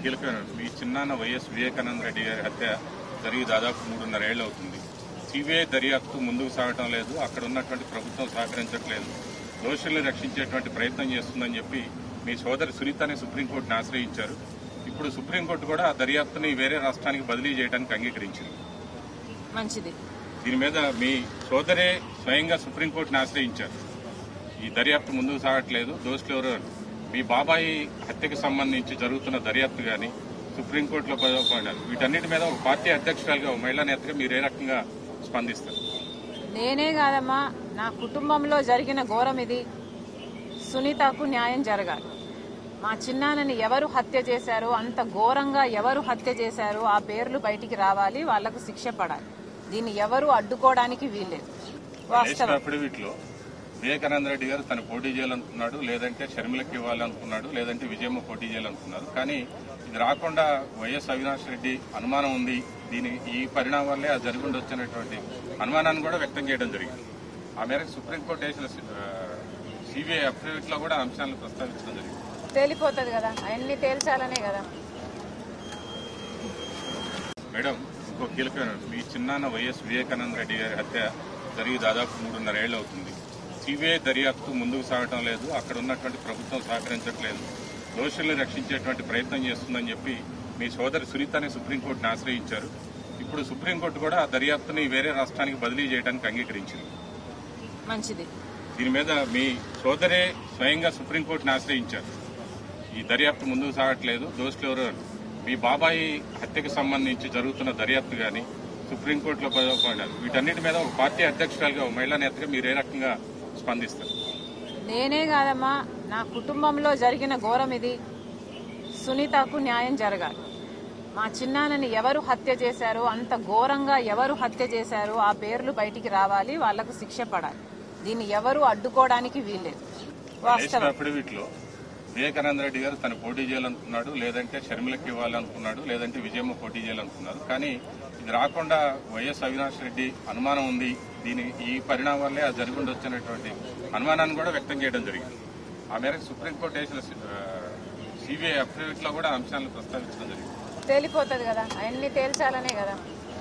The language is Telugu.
కీలకమైన మీ చిన్నాన్న వైఎస్ వివేకానంద రెడ్డి గారి హత్య జరిగి దాదాపు మూడున్నర ఏళ్ళు అవుతుంది సిబిఐ దర్యాప్తు ముందుకు సాగటం లేదు అక్కడ ఉన్నటువంటి ప్రభుత్వం సహకరించట్లేదు దోషుల్ని రక్షించేటువంటి ప్రయత్నం చేస్తుందని చెప్పి మీ సోదరి సునీతని సుప్రీంకోర్టుని ఆశ్రయించారు ఇప్పుడు సుప్రీంకోర్టు కూడా ఆ దర్యాప్తుని వేరే రాష్ట్రానికి బదిలీ చేయడానికి అంగీకరించింది మంచిది దీని మీద మీ సోదరే స్వయంగా సుప్రీంకోర్టుని ఆశ్రయించారు ఈ దర్యాప్తు ముందుకు సాగట్లేదు దోషులు ఎవరు మీ బాబాయి హత్యకు సంబంధించి జరుగుతున్న దర్యాప్తు కానీ సుప్రీంకోర్టులో పదవపోయినారు వీటన్నిటి మీద ఒక పార్టీ అధ్యక్షురాలుగా ఒక మహిళా నేతగా మీరు ఏ రకంగా స్పందిస్తారు నేనే కాదమ్మా నా కుటుంబంలో జరిగిన ఘోరం ఇది సునీతకు న్యాయం జరగాలి మా చిన్నాన్నని ఎవరు హత్య చేశారో అంత ఘోరంగా ఎవరు హత్య చేశారో ఆ పేర్లు బయటికి రావాలి వాళ్లకు శిక్ష పడాలి దీన్ని ఎవరు అడ్డుకోవడానికి వీల్లేదు వాస్తవం అఫిడవిట్లో వివేకానంద రెడ్డి గారు తను పోటీ చేయాలనుకున్నాడు లేదంటే షర్మిలకి ఇవ్వాలనుకున్నాడు లేదంటే విజయమ్మ పోటీ చేయాలనుకున్నారు కానీ ఇది రాకుండా వైఎస్ అవినాష్ రెడ్డి అనుమానం ఉంది దీని ఈ పరిణామాలే అది జరిగి ఉండొచ్చినటువంటి అనుమానాన్ని కూడా వ్యక్తం చేయడం జరిగింది ఆ మేరకు సుప్రీంకోర్టు వేసిన సిబిఐ అఫిడవిట్ లో కూడా అంశాలను ప్రస్తావించడం జరిగింది తేలిపోతుంది కదా అవన్నీ తేల్చాలనే కదా మేడం ఇంకో కీలకమైన మీ చిన్నాన్న వైఎస్ వివేకానంద రెడ్డి గారి హత్య జరిగి దాదాపు మూడున్నర ఏళ్ళు అవుతుంది సిబిఐ దర్యాప్తు ముందుకు సాగటం లేదు అక్కడ ఉన్నటువంటి ప్రభుత్వం సహకరించట్లేదు దోషుల్ని రక్షించేటువంటి ప్రయత్నం చేస్తుందని చెప్పి మీ సోదరి సునీతని సుప్రీంకోర్టుని ఆశ్రయించారు ఇప్పుడు సుప్రీంకోర్టు కూడా ఆ దర్యాప్తుని వేరే రాష్ట్రానికి బదిలీ చేయడానికి అంగీకరించింది మంచిది దీని మీద మీ సోదరే స్వయంగా సుప్రీంకోర్టుని ఆశ్రయించారు ఈ దర్యాప్తు ముందుకు సాగట్లేదు దోషులు ఎవరు మీ బాబాయి హత్యకు సంబంధించి జరుగుతున్న దర్యాప్తు కానీ సుప్రీంకోర్టులో పదవపోయినారు వీటన్నిటి మీద ఒక పార్టీ అధ్యక్షురాలుగా ఒక మహిళా నేతగా మీరు ఏ రకంగా స్పందిస్తారు నేనే కాదమ్మా నా కుటుంబంలో జరిగిన ఘోరం ఇది సునీతకు న్యాయం జరగాలి మా చిన్నాన్నని ఎవరు హత్య చేశారో అంత ఘోరంగా ఎవరు హత్య చేశారో ఆ పేర్లు బయటికి రావాలి వాళ్లకు శిక్ష పడాలి దీన్ని ఎవరు అడ్డుకోవడానికి వీల్లేదు వాస్తవం అఫిడవిట్లో వివేకానంద రెడ్డి గారు తను పోటీ చేయాలనుకున్నాడు లేదంటే షర్మిలకి ఇవ్వాలనుకున్నాడు లేదంటే విజయమ్మ పోటీ చేయాలనుకున్నారు కానీ ఇది రాకుండా వైఎస్ అవినాష్ రెడ్డి అనుమానం ఉంది దీని ఈ పరిణామాలే అది జరిగి ఉండొచ్చినటువంటి అనుమానాన్ని కూడా వ్యక్తం చేయడం జరిగింది ఆ మేరకు సుప్రీంకోర్టు వేసిన సిబిఐ అఫిడవిట్ లో కూడా అంశాలను ప్రస్తావించడం జరిగింది తేలిపోతుంది కదా అవన్నీ తేల్చాలనే కదా